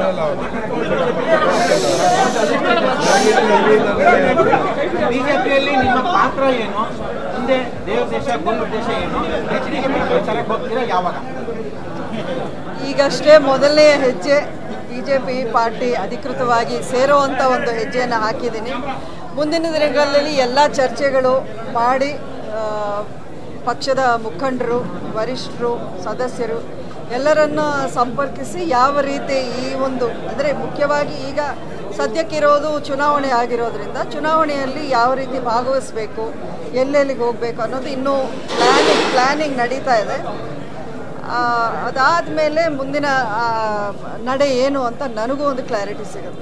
ಬಿಜೆಪಿಯಲ್ಲಿ ನಿಮ್ಮ ಪಾತ್ರ ಏನು ಮುಂದೆ ದೇವದೇಶ ಗೋಲುದ್ದೇಶ ಏನು ಎಚ್ ಡಿ ಕೆ ಪ್ರಚಾರಕ್ಕೆ ಹೋಗ್ತೀರಾ ಯಾವಾಗ ಈಗಷ್ಟೇ ಮೊದಲನೇ ಹೆಜ್ಜೆ ಬಿ ಜೆ ಪಿ ಪಾರ್ಟಿ ಅಧಿಕೃತವಾಗಿ ಸೇರುವಂಥ ಒಂದು ಹೆಜ್ಜೆಯನ್ನು ಹಾಕಿದ್ದೀನಿ ಮುಂದಿನ ದಿನಗಳಲ್ಲಿ ಎಲ್ಲ ಚರ್ಚೆಗಳು ಮಾಡಿ ಆ, ಪಕ್ಷದ ಮುಖಂಡರು ವರಿಷ್ಠರು ಸದಸ್ಯರು ಎಲ್ಲರನ್ನು ಸಂಪರ್ಕಿಸಿ ಯಾವ ರೀತಿ ಈ ಒಂದು ಅಂದರೆ ಮುಖ್ಯವಾಗಿ ಈಗ ಸದ್ಯಕ್ಕಿರೋದು ಚುನಾವಣೆ ಆಗಿರೋದ್ರಿಂದ ಚುನಾವಣೆಯಲ್ಲಿ ಯಾವ ರೀತಿ ಭಾಗವಹಿಸಬೇಕು ಎಲ್ಲೆಲ್ಲಿಗೆ ಹೋಗಬೇಕು ಅನ್ನೋದು ಇನ್ನೂ ಪ್ಲ್ಯಾನಿಂಗ್ ಪ್ಲ್ಯಾನಿಂಗ್ ನಡೀತಾ ಇದೆ ಅದಾದಮೇಲೆ ಮುಂದಿನ ಆ, ನಡೆ ಏನು ಅಂತ ನನಗೂ ಒಂದು ಕ್ಲಾರಿಟಿ ಸಿಗುತ್ತೆ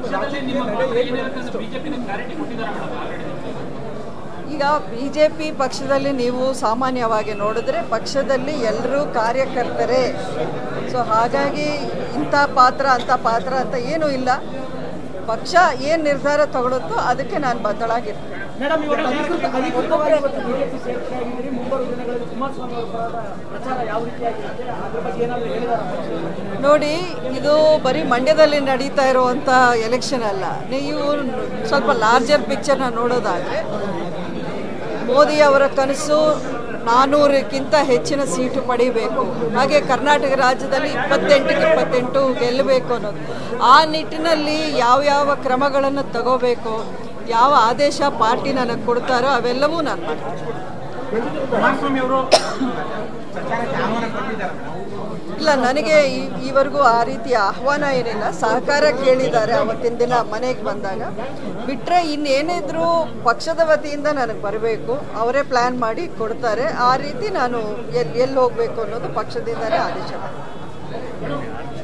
ಈಗ ಬಿ ಜೆ ಪಿ ಪಕ್ಷದಲ್ಲಿ ನೀವು ಸಾಮಾನ್ಯವಾಗಿ ನೋಡಿದ್ರೆ ಪಕ್ಷದಲ್ಲಿ ಎಲ್ಲರೂ ಕಾರ್ಯಕರ್ತರೇ ಸೊ ಹಾಗಾಗಿ ಇಂಥ ಪಾತ್ರ ಅಂಥ ಪಾತ್ರ ಅಂತ ಏನೂ ಇಲ್ಲ ಪಕ್ಷ ಏನು ನಿರ್ಧಾರ ತಗೊಳುತ್ತೋ ಅದಕ್ಕೆ ನಾನು ಬದ್ಧಳಾಗಿರ್ತೀನಿ ಮೇಡಮ್ ಇವಾಗ ಅಧಿಕೃತ ಅಧಿಕೃತವಾಗಿ ಇವತ್ತು ಬಿಜೆಪಿ ಸೇರ್ಪಡೆ ಆಗಿದ್ದೀರಿ ಮುಂಬರುವ ದಿನಗಳಲ್ಲಿ ಕುಮಾರಸ್ವಾಮಿ ಅವರ ಪರದ ಪ್ರಚಾರ ಯಾವ ರೀತಿಯಾಗಿರುತ್ತೆ ಅದ್ರ ಬಗ್ಗೆ ಏನಾದರೂ ಹೇಳಿದಾರ ನೋಡಿ ಇದು ಬರೀ ಮಂಡ್ಯದಲ್ಲಿ ನಡೀತಾ ಇರುವಂಥ ಎಲೆಕ್ಷನ್ ಅಲ್ಲ ನೀವು ಸ್ವಲ್ಪ ಲಾರ್ಜರ್ ಪಿಕ್ಚರ್ನ ನೋಡೋದಾದರೆ ಮೋದಿ ಅವರ ಕನಸು ನಾನ್ನೂರಕ್ಕಿಂತ ಹೆಚ್ಚಿನ ಸೀಟು ಪಡಿಬೇಕು ಹಾಗೆ ಕರ್ನಾಟಕ ರಾಜ್ಯದಲ್ಲಿ ಇಪ್ಪತ್ತೆಂಟಕ್ಕೆ ಇಪ್ಪತ್ತೆಂಟು ಗೆಲ್ಲಬೇಕು ಅನ್ನೋದು ಆ ನಿಟ್ಟಿನಲ್ಲಿ ಯಾವ್ಯಾವ ಕ್ರಮಗಳನ್ನು ತಗೋಬೇಕು ಯಾವ ಆದೇಶ ಪಾರ್ಟಿ ನನಗೆ ಕೊಡ್ತಾರೋ ಅವೆಲ್ಲವೂ ನಾನು ಮಾಡ್ತೀನಿ ಕುಮಾರಸ್ವಾಮಿ ಅವರು ಪ್ರಚಾರಕ್ಕೆ ಆಹ್ವಾನ ಕೊಟ್ಟಿದ್ದಾರೆ ಇಲ್ಲ ನನಗೆ ಈ- ಈವರೆಗೂ ಆ ರೀತಿಯ ಆಹ್ವಾನ ಏನಿಲ್ಲ ಸಹಕಾರ ಕೇಳಿದ್ದಾರೆ ಅವತ್ತಿನ ದಿನ ಮನೆಗೆ ಬಂದಾಗ ಬಿಟ್ಟರೆ ಇನ್ನೇನಿದ್ರು ಪಕ್ಷದ ವತಿಯಿಂದ ನನಗೆ ಬರಬೇಕು ಅವರೇ ಪ್ಲ್ಯಾನ್ ಮಾಡಿ ಕೊಡ್ತಾರೆ ಆ ರೀತಿ ನಾನು ಎಲ್ಲಿ ಎಲ್ಲಿ ಹೋಗಬೇಕು ಅನ್ನೋದು ಪಕ್ಷದಿಂದಲೇ ಆದೇಶ ಮಾಡ್ತೀನಿ.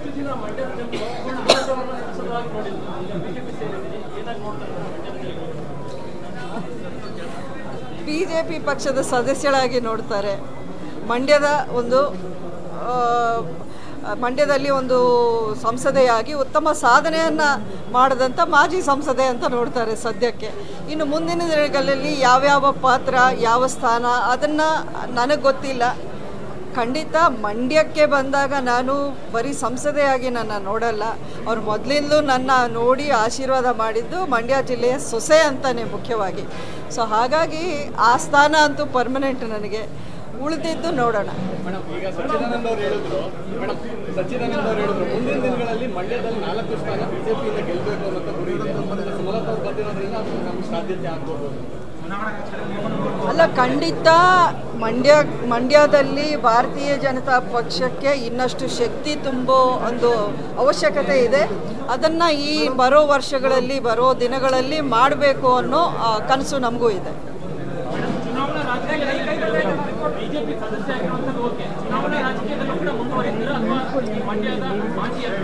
ಬಿ ಜೆ ಪಿ ಪಕ್ಷದ ಸದಸ್ಯಳಾಗಿ ನೋಡ್ತಾರೆ ಮಂಡ್ಯದ ಒಂದು ಆ, ಮಂಡ್ಯದಲ್ಲಿ ಒಂದು ಸಂಸದೆಯಾಗಿ ಉತ್ತಮ ಸಾಧನೆಯನ್ನು ಮಾಡಿದಂಥ ಮಾಜಿ ಸಂಸದೆ ಅಂತ ನೋಡ್ತಾರೆ ಸದ್ಯಕ್ಕೆ ಇನ್ನು ಮುಂದಿನ ದಿನಗಳಲ್ಲಿ ಯಾವ್ಯಾವ ಪಾತ್ರ ಯಾವ ಸ್ಥಾನ ಅದನ್ನು ನನಗೆ ಗೊತ್ತಿಲ್ಲ ಖಂಡಿತ ಮಂಡ್ಯಕ್ಕೆ ಬಂದಾಗ ನಾನು ಬರೀ ಸಂಸದೆಯಾಗಿ ನನ್ನ ನೋಡಲ್ಲ ಅವ್ರು ಮೊದಲಿಂದಲೂ ನನ್ನ ನೋಡಿ ಆಶೀರ್ವಾದ ಮಾಡಿದ್ದು ಮಂಡ್ಯ ಜಿಲ್ಲೆಯ ಸೊಸೆ ಅಂತಾನೆ ಮುಖ್ಯವಾಗಿ ಸೊ ಹಾಗಾಗಿ ಆ ಸ್ಥಾನ ಅಂತೂ ಪರ್ಮನೆಂಟ್ ನನಗೆ ಉಳಿದಿದ್ದು ನೋಡೋಣ ಮೇಡಮ್ ಈಗ ಸಚ್ಚಿದಾನಂದ ಅವರು ಹೇಳಿದ್ರು ಮೇಡಮ್ ಸಚ್ಚಿದಾನಂದ ಅವರು ಹೇಳಿದ್ರು ಮುಂದಿನ ದಿನಗಳಲ್ಲಿ ಮಂಡ್ಯದಲ್ಲಿ ನಾಲ್ಕು ಸ್ಥಾನ ಬಿಜೆಪಿಯಿಂದ ಗೆಲ್ಲಬೇಕು ಅನ್ನೋ ಗುರಿ ಇದೆ ಸುಮಲತಾ ಅವ್ರು ಬಂದಿರೋದ್ರಿಂದ ಅದು ನಮ್ಗೆ ಸಾಧ್ಯತೆ ಆಗ್ಬೋದು ಅಲ್ಲ ಖಂಡಿತ ಮಂಡ್ಯ ಮಂಡ್ಯದಲ್ಲಿ ಭಾರತೀಯ ಜನತಾ ಪಕ್ಷಕ್ಕೆ ಇನ್ನಷ್ಟು ಶಕ್ತಿ ತುಂಬೋ ಒಂದು ಅವಶ್ಯಕತೆ ಇದೆ ಅದನ್ನು ಈ ಬರೋ ವರ್ಷಗಳಲ್ಲಿ ಬರೋ ದಿನಗಳಲ್ಲಿ ಮಾಡಬೇಕು ಅನ್ನೋ ಆ, ಕನಸು ನಮಗೂ ಇದೆ ಚುನಾವಣಾ ರಾಜಕೀಯದಲ್ಲಿ ಬಿಜೆಪಿ ಸದಸ್ಯ ಆಗಿರುವಂಥದ್ದು ಓಕೆ ಚುನಾವಣಾ ರಾಜಕೀಯದಲ್ಲೂ ಕೂಡ ಮುಂದುವರಿತೀರಾ ಅಥವಾ ಈ ಮಂಡ್ಯದ ಮಾಜಿ ಎಂ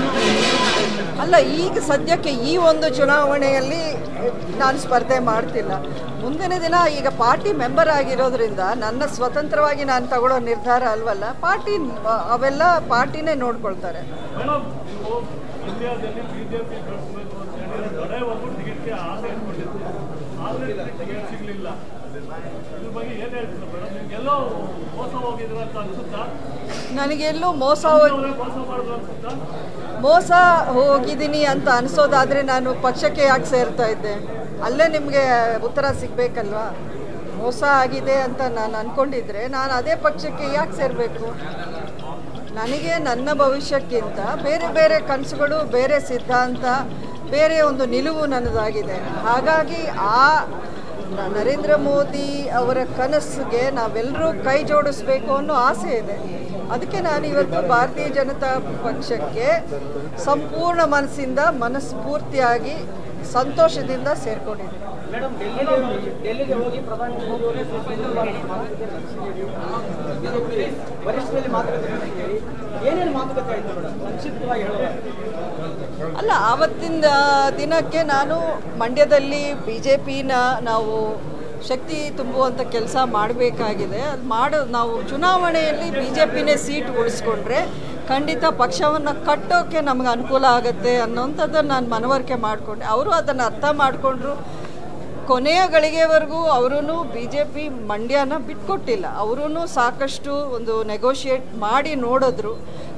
ಪಿ ಅಲ್ಲ ಈಗ ಸದ್ಯಕ್ಕೆ ಈ ಒಂದು ಚುನಾವಣೆಯಲ್ಲಿ ನಾನು ಸ್ಪರ್ಧೆ ಮಾಡ್ತಿಲ್ಲ ಮುಂದಿನ ದಿನ ಈಗ ಪಾರ್ಟಿ ಮೆಂಬರ್ ಆಗಿರೋದ್ರಿಂದ ನನ್ನ ಸ್ವತಂತ್ರವಾಗಿ ನಾನು ತಗೊಳ್ಳೋ ನಿರ್ಧಾರ ಅಲ್ವಲ್ಲ ಪಾರ್ಟಿ ಅವೆಲ್ಲ ಪಾರ್ಟಿನೇ ನೋಡ್ಕೊಳ್ತಾರೆ ಮೇಡಮ್ ನೀವು ಇಂಡಿಯಾದಲ್ಲಿ ಬಿಜೆಪಿ ಕಳಿಸ್ಬೇಕು ಅಂತ ಹೇಳಿ ಕಡೆವರೆಗೂ ಟಿಕೆಟ್ಗೆ ಆಸೆ ಇಟ್ಕೊಂಡಿದ್ರು ಆದ್ರೆ ಟಿಕೆಟ್ ಸಿಗ್ಲಿಲ್ಲ ಇದ್ರ ಬಗ್ಗೆ ಏನ್ ಹೇಳ್ತೀರಾ ಮೇಡಮ್ ನಿಮ್ಗೆಲ್ಲೋ ಮೋಸ ಹೋಗಿದ್ರ ಅಂತ ಅನ್ಸುತ್ತಾ ನನಗೆಲ್ಲೂ ಮೋಸ ಹೋಗಿ ಅವ್ರೇ ಮೋಸ ಮಾಡಿದ್ರು ಅನ್ಸುತ್ತಾ ಮೋಸ ಹೋಗಿದ್ದೀನಿ ಅಂತ ಅನಿಸೋದಾದರೆ ನಾನು ಪಕ್ಷಕ್ಕೆ ಯಾಕೆ ಸೇರ್ತಾ ಇದ್ದೆ ಅಲ್ಲೇ ನಿಮಗೆ ಉತ್ತರ ಸಿಗಬೇಕಲ್ವಾ ಮೋಸ ಆಗಿದೆ ಅಂತ ನಾನು ಅಂದ್ಕೊಂಡಿದ್ರೆ ನಾನು ಅದೇ ಪಕ್ಷಕ್ಕೆ ಯಾಕೆ ಸೇರಬೇಕು ನನಗೆ ನನ್ನ ಭವಿಷ್ಯಕ್ಕಿಂತ ಬೇರೆ ಬೇರೆ ಕನಸುಗಳು ಬೇರೆ ಸಿದ್ಧಾಂತ ಬೇರೆ ಒಂದು ನಿಲುವು ನನ್ನದಾಗಿದೆ ಹಾಗಾಗಿ ಆ ನ- ನರೇಂದ್ರ ಮೋದಿ ಅವರ ಕನಸಿಗೆ ನಾವೆಲ್ಲರೂ ಕೈ ಜೋಡಿಸ್ಬೇಕು ಅನ್ನೋ ಆಸೆ ಇದೆ ಅದಕ್ಕೆ ನಾನು ಇವತ್ತು ಭಾರತೀಯ ಜನತಾ ಪಕ್ಷಕ್ಕೆ ಸಂಪೂರ್ಣ ಮನಸ್ಸಿಂದ ಮನಸ್ಫೂರ್ತಿಯಾಗಿ ಸಂತೋಷದಿಂದ ಸೇರ್ಕೊಂಡಿದ್ದೀನಿ ಮೇಡಮ್ ಡೆಲ್ಲಿಗೆ ಡೆಲ್ಲಿಗೆ ಹೋಗಿ ಪ್ರಧಾನಿ ಮೋದಿ ಅವರೇ ಸುದೀರ್ಘವಾಗಿ ಮಾತುಕತೆ ನಡೆಸಿದ್ದೀರಿ ಬಿಜೆಪಿ ವರಿಷ್ಠರಲ್ಲಿ ಮಾತುಕತೆ ನಡೆಸಿದ್ದೀರಿ ಏನೇನು ಮಾತುಕತೆ ಆಯಿತು ಮೇಡಮ್ ಸಂಕ್ಷಿಪ್ತವಾಗಿ ಹೇಳೋದು ಅಲ್ಲ ಆವತ್ತಿನ ದಿನಕ್ಕೆ ನಾನು ಮಂಡ್ಯದಲ್ಲಿ ಬಿ ಜೆ ಪಿನ ನಾವು ಶಕ್ತಿ ತುಂಬುವಂಥ ಕೆಲಸ ಮಾಡಬೇಕಾಗಿದೆ ಅದು ಮಾಡೋ ನಾವು ಚುನಾವಣೆಯಲ್ಲಿ ಬಿ ಜೆ ಪಿನೇ ಸೀಟ್ ಉಳಿಸ್ಕೊಂಡ್ರೆ ಖಂಡಿತ ಪಕ್ಷವನ್ನು ಕಟ್ಟೋಕ್ಕೆ ನಮಗೆ ಅನುಕೂಲ ಆಗುತ್ತೆ ಅನ್ನೋಂಥದ್ದನ್ನು ನಾನು ಮನವರಿಕೆ ಮಾಡಿಕೊಂಡೆ ಅವರು ಅದನ್ನು ಅರ್ಥ ಮಾಡಿಕೊಂಡ್ರು ಕೊನೆಯ ಗಳಿಗೆವರೆಗೂ ಅವರೂ ಬಿ ಜೆ ಪಿ ಮಂಡ್ಯನ ಬಿಟ್ಕೊಟ್ಟಿಲ್ಲ ಅವರೂ ಸಾಕಷ್ಟು ಒಂದು ನೆಗೋಷಿಯೇಟ್ ಮಾಡಿ ನೋಡಿದ್ರು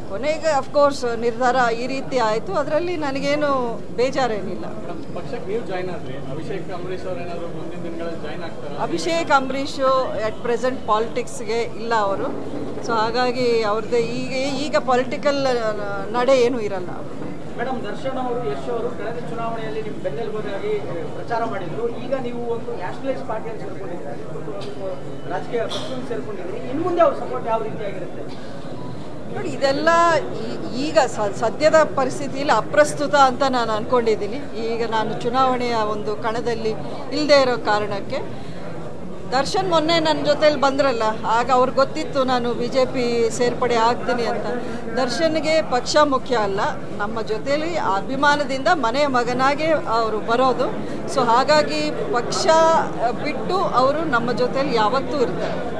ಕೊನೆಗೆ ಅಫ್ಕೋರ್ಸ್ ನಿರ್ಧಾರ ಈ ರೀತಿ ಆಯಿತು ಅದರಲ್ಲಿ ನನಗೇನು ಬೇಜಾರೇನಿಲ್ಲ ಮೇಡಮ್ ಪಕ್ಷಕ್ಕೆ ನೀವು ಜಾಯ್ನ್ ಆದ್ರಿ ಅಭಿಷೇಕ್ ಅಂಬರೀಶ್ ಅವ್ರು ಏನಾದ್ರು ಮುಂದಿನ ದಿನಗಳಲ್ಲಿ ಜಾಯ್ನ್ ಆಗ್ತಾರಾ ಅಭಿಷೇಕ್ ಅಂಬರೀಷು ಅಟ್ ಪ್ರೆಸೆಂಟ್ ಪಾಲಿಟಿಕ್ಸ್ಗೆ ಇಲ್ಲ ಅವರು ಸೊ ಹಾಗಾಗಿ ಅವ್ರದ್ದೇ ಈಗ ಈಗ ಪೊಲಿಟಿಕಲ್ ನಡೆ ಏನೂ ಇರಲ್ಲ ಮೇಡಮ್ ದರ್ಶನ್ ಅವರು ಯಶ್ ಅವರು ಕಳೆದ ಚುನಾವಣೆಯಲ್ಲಿ ನಿಮ್ಮ ಬೆನ್ನೆಲುಬಾಗಿ ಪ್ರಚಾರ ಮಾಡಿದ್ರು ಈಗ ನೀವು ಒಂದು ನ್ಯಾಷನಲೈಸ್ ಪಾರ್ಟಿಯಲ್ಲಿ ಸೇರ್ಕೊಂಡಿದ್ದೀರಿ ಒಂದು ರಾಜಕೀಯ ಪಕ್ಷವನ್ನು ಸೇರ್ಕೊಂಡಿದ್ದೀರಿ ಇನ್ನು ಮುಂದೆ ಅವ್ರ ಸಪೋರ್ಟ್ ಯಾವ ರೀತಿಯಾಗಿರುತ್ತೆ ನೋಡಿ ಇದೆಲ್ಲ ಈ- ಈಗ ಸ- ಸದ್ಯದ ಪರಿಸ್ಥಿತಿಯಲ್ಲಿ ಅಪ್ರಸ್ತುತ ಅಂತ ನಾನು ಅಂದ್ಕೊಂಡಿದ್ದೀನಿ ಈಗ ನಾನು ಚುನಾವಣೆಯ ಒಂದು ಕಣದಲ್ಲಿ ಇಲ್ಲದೆ ಇರೋ ಕಾರಣಕ್ಕೆ ದರ್ಶನ್ ಮೊನ್ನೆ ನನ್ನ ಜೊತೆಲಿ ಬಂದ್ರಲ್ಲ ಆಗ ಅವ್ರಿಗೆ ಗೊತ್ತಿತ್ತು ನಾನು ಬಿ ಜೆ ಪಿ ಸೇರ್ಪಡೆ ಆಗ್ತೀನಿ ಅಂತ ದರ್ಶನ್ಗೆ ಪಕ್ಷ ಮುಖ್ಯ ಅಲ್ಲ ನಮ್ಮ ಜೊತೆಲಿ ಅಭಿಮಾನದಿಂದ ಮನೆಯ ಮಗನಾಗೆ ಅವರು ಬರೋದು ಸೊ ಹಾಗಾಗಿ ಪಕ್ಷ ಬಿಟ್ಟು ಅವರು ನಮ್ಮ ಜೊತೆಲಿ ಯಾವತ್ತೂ ಇರ್ತಾರೆ